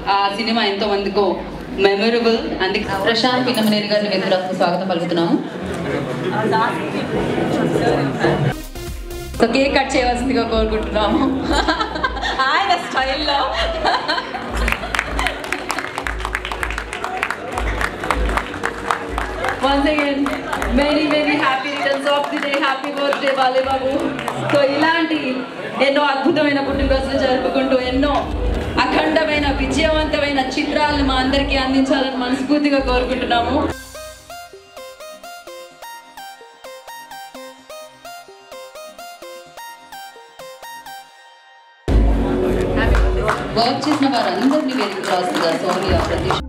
ఆ సినిమా ఎంతో మందికో మెమొరబుల్ అందుకే ప్రశాంత్ పిన్నమనేని గారిని వ్యక్తులకు స్వాగతం పలుకుతున్నాము సో కేక్ కట్ చేయవలసిందిగా కోరుకుంటున్నాము ఆయన స్టైల్లో once again very very happy returns of the day happy birthday బాలే బాబు సో ఇలాంటి ఎన్నో అద్భుతమైన పుట్టినరోజులు జరుపుకుంటూ ఎన్నో అఖండమైన విజయవంతమైన చిత్రాలను మా అందరికీ అందించాలని మనస్ఫూర్తిగా కోరుకుంటున్నాము వర్క్ చేసిన వారందరినీ వేదిక రాస్తుందా సోనియా ప్రతీష్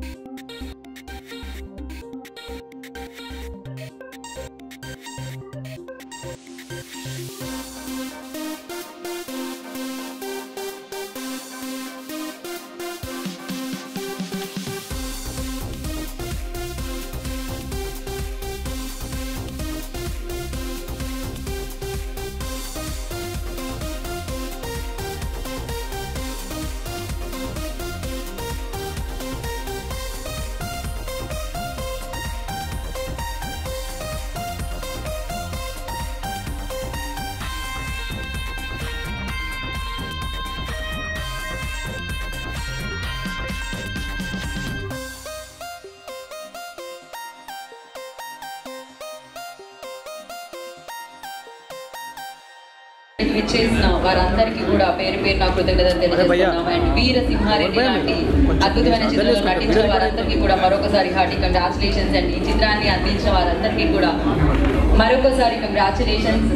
చేసిన వారందరికీ కూడా పేరు పేరు నా కృతజ్ఞతలు తెలియజేస్తున్నాం అండ్ వీర సింహారెడ్డి లాంటి అద్భుతమైన చిత్రంలో నటించిన వారందరికీ కూడా మరొకసారి హార్టీ కంగ్రాచులేషన్స్ అండ్ ఈ చిత్రాన్ని అందించిన వారందరికీ కూడా మరొకసారి కంగ్రాచులేషన్స్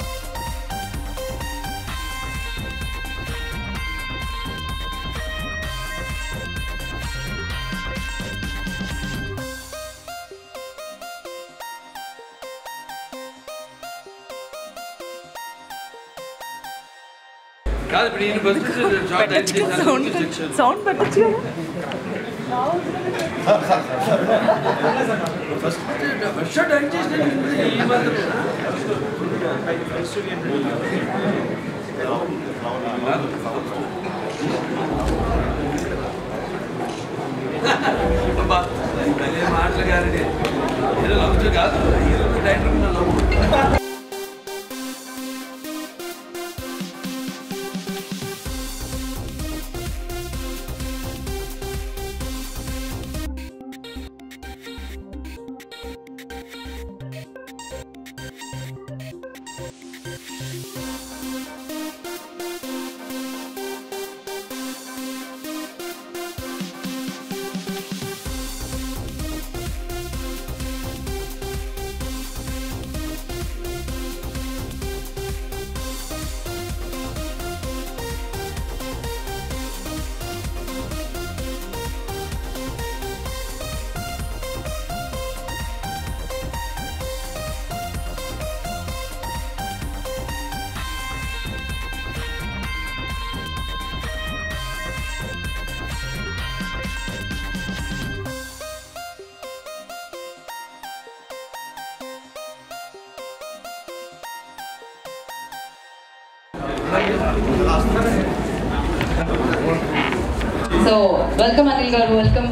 కాదు ఇప్పుడు ఈయన బస్సు షార్ట్ అయింది సౌండ్ సౌండ్ పెట్టచ్చు కదా బస్ షార్ట్ అయింది చేసిన ఈ మాత్రం అబ్బా, భలే మాటలు కాదు ఏదో లవ్ కాదు ఏదో డైరెక్టర్ ఉన్న లవ్ సో వెల్కమ్ అనిల్ గారు వెల్కమ్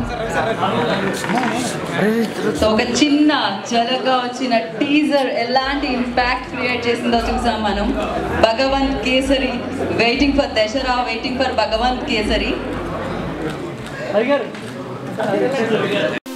సో ఒక చిన్న జలగా వచ్చిన టీజర్ ఎలాంటి ఇంపాక్ట్ క్రియేట్ చేసిందో చూసాం మనం Bhagavanth Kesari waiting for Dasara waiting for Bhagavanth kesari